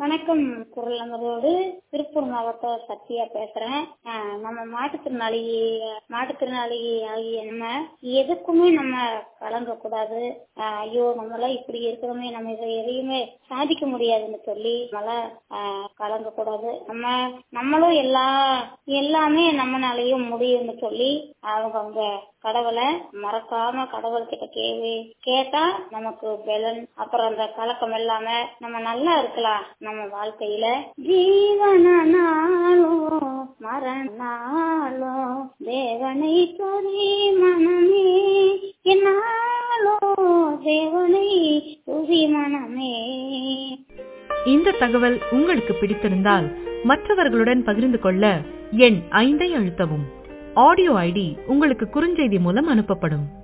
வணக்கம் குரல் நம்பரோடு திருப்பூர் மாவட்ட சத்யா பேசுறேன் ஆஹ் நம்ம மாற்றுத்திறனாளி மாற்றுத்திறனாளி ஆகிய நம்ம எதுக்குமே நம்ம கலங்க கூடாது ஆஹ் ஐயோ நம்மளாம் இப்படி இருக்கிறோமே நம்ம இதை எதையுமே சாதிக்க முடியாதுன்னு சொல்லி நம்மளால ஆஹ் கலங்க கூடாது நம்ம நம்மளும் எல்லா எல்லாமே நம்மனாலையும் முடியும்னு சொல்லி அவங்க அவங்க கடவுளை மறக்காம கடவுள் கிட்ட கேள்வி கேட்டா நமக்கு பலன் அப்புறம் அந்த கலக்கம் இல்லாம நம்ம நல்லா இருக்கலாம் நம்ம வாழ்க்கையில ஜீவனாலும் மரணாலும் தேவனை துதி மனமே என்னாலோ தேவனை துதி மனமே இந்த தகவல் உங்களுக்கு பிடித்திருந்தால் மற்றவர்களுடன் பகிர்ந்து கொள்ள எண் ஐந்தை அழுத்தவும் ஆடியோ ஐடி உங்களுக்கு குறுஞ்செய்தி மூலம் அனுப்பப்படும்